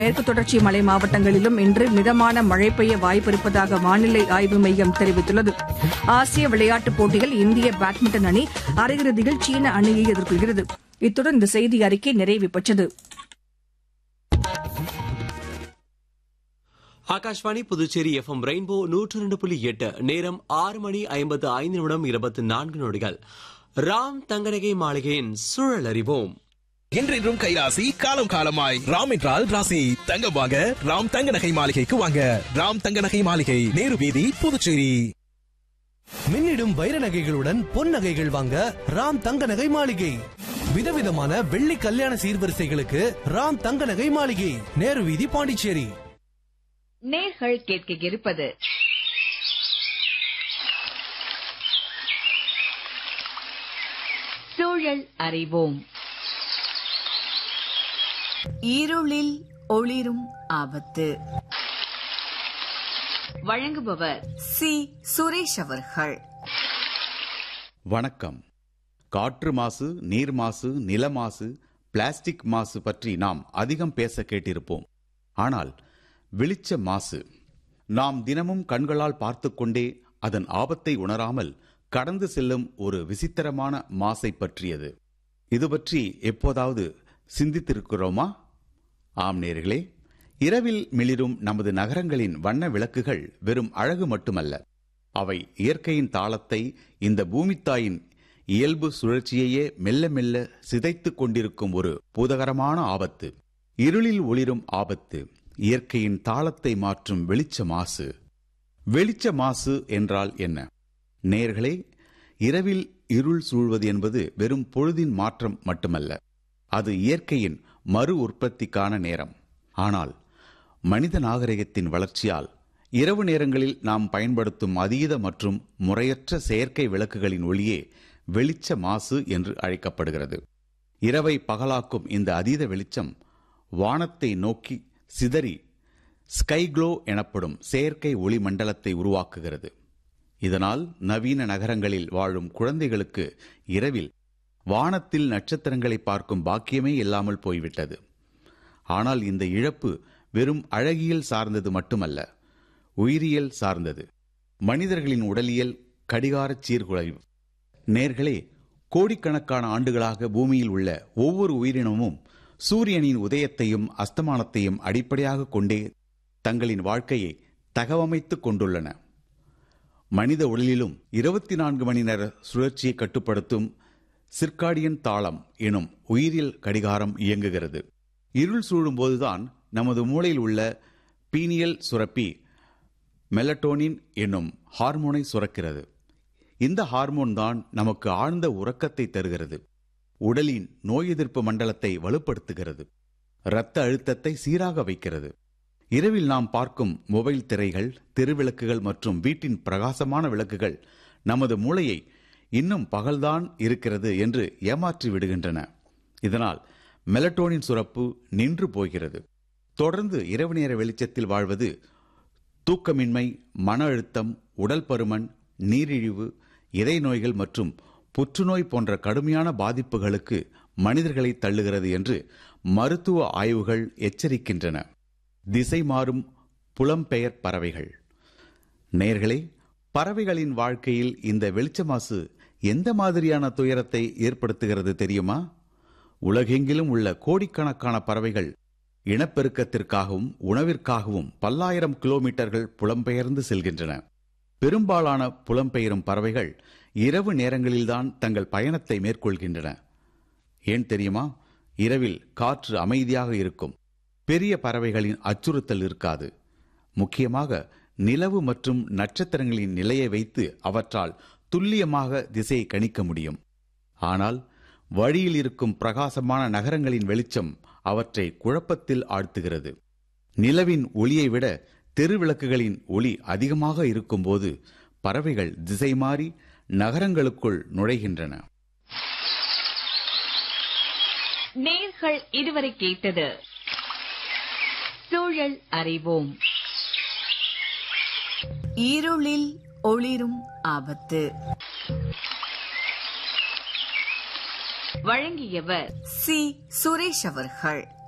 மேற்கு தொடர்ச்சி மலை மாவட்டங்களிலும் இன்று மிதமான மழை பெய்ய வாய்ப்பிருப்பதாக வானிலை ஆய்வு மையம் தெரிவித்துள்ளது ஆசிய விளையாட்டுப் போட்டியில் இந்திய பேட்மிண்டன் அணி அரையிறுதியில் சீன அணியை எதிர்கொள்கிறது இத்துடன் இந்த செய்தி அறிக்கை நிறைவு பெற்றது ஆகாஷ்வாணி புதுச்சேரி எஃப்எம் ரெயின்போ நூற்று ரெண்டு புள்ளி எட்டு நேரம் ஆறு மணி ஐம்பத்து ஐந்து நிமிடம் இருபத்தி நான்கு நொடிகள் ராம் தங்கநகை மாளிகையின் சூழல் அறிவோம் என்றென்றும் கைராசி காலம் காலமாய் ராம் என்றால் ராசி தங்கம் வாங்க ராம் தங்க நகை மாளிகைக்கு வாங்க ராம் தங்க நகை மாளிகை நேரு வீதி புதுச்சேரி மின்னிடும் வைர நகைகளுடன் பொன் நகைகள் வாங்க ராம் தங்க நகை மாளிகை விதவிதமான வெள்ளி கல்யாண சீர்வரிசைகளுக்கு ராம் தங்க நகை மாளிகை நேரு வீதி பாண்டிச்சேரி நேர்கள் கேட்க இருப்பது சூழல் அறிவோம் இருளில் ஒளிரும் ஆபத்து வழங்குபவர் சி சுரேஷ் அவர்கள் வணக்கம் காற்று மாசு நீர் மாசு நில மாசு பிளாஸ்டிக் மாசு பற்றி நாம் அதிகம் பேச கேட்டிருப்போம் ஆனால் வெளிச்ச மாசு நாம் தினமும் கண்களால் பார்த்துக் கொண்டே அதன் ஆபத்தை உணராமல் கடந்து செல்லும் ஒரு விசித்திரமான மாசை பற்றியது இது பற்றி எப்போதாவது சிந்தித்திருக்கிறோமா ஆம் நேர்களே இரவில் மிளிரும் நமது நகரங்களின் வண்ண விளக்குகள் வெறும் அழகு மட்டுமல்ல அவை இயற்கையின் தாளத்தை இந்த பூமித்தாயின் இயல்பு சுழற்சியையே மெல்ல மெல்ல சிதைத்துக் கொண்டிருக்கும் ஒரு பூதகரமான ஆபத்து இருளில் ஒளிரும் ஆபத்து இயற்கையின் தாளத்தை மாற்றும் வெளிச்ச மாசு வெளிச்ச மாசு என்றால் என்ன நேர்களே இரவில் இருள் சூழ்வது என்பது வெறும் பொழுதின் மாற்றம் மட்டுமல்ல அது இயற்கையின் மறு உற்பத்திக்கான நேரம் ஆனால் மனித நாகரிகத்தின் வளர்ச்சியால் இரவு நேரங்களில் நாம் பயன்படுத்தும் அதீத மற்றும் முறையற்ற செயற்கை விளக்குகளின் ஒளியே வெளிச்ச மாசு என்று அழைக்கப்படுகிறது இரவை பகலாக்கும் இந்த அதீத வெளிச்சம் வானத்தை நோக்கி சிதறி ஸ்கைக்ளோ எனப்படும் செயற்கை ஒளி மண்டலத்தை உருவாக்குகிறது இதனால் நவீன நகரங்களில் வாழும் குழந்தைகளுக்கு இரவில் வானத்தில் நட்சத்திரங்களை பார்க்கும் பாக்கியமே இல்லாமல் போய்விட்டது ஆனால் இந்த இழப்பு வெறும் அழகியல் சார்ந்தது மட்டுமல்ல உயிரியல் சார்ந்தது மனிதர்களின் உடலியல் கடிகாரச் சீர்குலைவு நேர்களே கோடிக்கணக்கான ஆண்டுகளாக பூமியில் உள்ள ஒவ்வொரு உயிரினமும் சூரியனின் உதயத்தையும் அஸ்தமானத்தையும் அடிப்படையாக கொண்டே தங்களின் வாழ்க்கையை தகவமைத்துக் கொண்டுள்ளன மனித உடலிலும் இருபத்தி நான்கு மணி நேர சுழற்சியை கட்டுப்படுத்தும் சிர்காடியன் தாளம் எனும் உயிரியல் கடிகாரம் இயங்குகிறது இருள் சூழும்போதுதான் நமது மூளையில் உள்ள பீனியல் சுரப்பி மெலட்டோனின் என்னும் ஹார்மோனை சுரக்கிறது இந்த ஹார்மோன் தான் நமக்கு ஆழ்ந்த உறக்கத்தை தருகிறது உடலின் நோய் எதிர்ப்பு மண்டலத்தை வலுப்படுத்துகிறது இரத்த அழுத்தத்தை சீராக வைக்கிறது இரவில் நாம் பார்க்கும் மொபைல் திரைகள் தெருவிளக்குகள் மற்றும் வீட்டின் பிரகாசமான விளக்குகள் நமது மூளையை இன்னும் பகல்தான் இருக்கிறது என்று ஏமாற்றி விடுகின்றன இதனால் மெலட்டோனின் சுரப்பு நின்று போகிறது தொடர்ந்து இரவு நேர வெளிச்சத்தில் வாழ்வது தூக்கமின்மை மன அழுத்தம் உடல் பருமன் நீரிழிவு இதய நோய்கள் மற்றும் புற்றுநோய் போன்ற கடுமையான பாதிப்புகளுக்கு மனிதர்களை தள்ளுகிறது என்று மருத்துவ ஆய்வுகள் எச்சரிக்கின்றன திசை மாறும் புலம்பெயர் பறவைகள் நேர்களே பறவைகளின் வாழ்க்கையில் இந்த வெளிச்ச மாசு எந்த மாதிரியான துயரத்தை ஏற்படுத்துகிறது தெரியுமா உலகெங்கிலும் உள்ள கோடிக்கணக்கான பறவைகள் இனப்பெருக்கத்திற்காகவும் உணவிற்காகவும் பல்லாயிரம் கிலோமீட்டர்கள் புலம்பெயர்ந்து செல்கின்றன பெரும்பாலான புலம்பெயரும் பறவைகள் இரவு நேரங்களில்தான் தங்கள் பயணத்தை மேற்கொள்கின்றன ஏன் தெரியுமா இரவில் காற்று அமைதியாக இருக்கும் பெரிய பறவைகளின் அச்சுறுத்தல் இருக்காது முக்கியமாக நிலவு மற்றும் நட்சத்திரங்களின் நிலையை வைத்து அவற்றால் துல்லியமாக திசையை கணிக்க முடியும் ஆனால் வழியில் இருக்கும் பிரகாசமான நகரங்களின் வெளிச்சம் அவற்றை குழப்பத்தில் ஆழ்த்துகிறது நிலவின் ஒளியை விட தெருவிளக்குகளின் ஒளி அதிகமாக இருக்கும்போது பறவைகள் திசை மாறி நகரங்களுக்குள் நுழைகின்றன நேர்கள் இதுவரை கேட்டது சூழல் அறிவோம் இருளில் ஒளிரும் ஆபத்து வழங்கியவர் சி சுரேஷ் அவர்கள்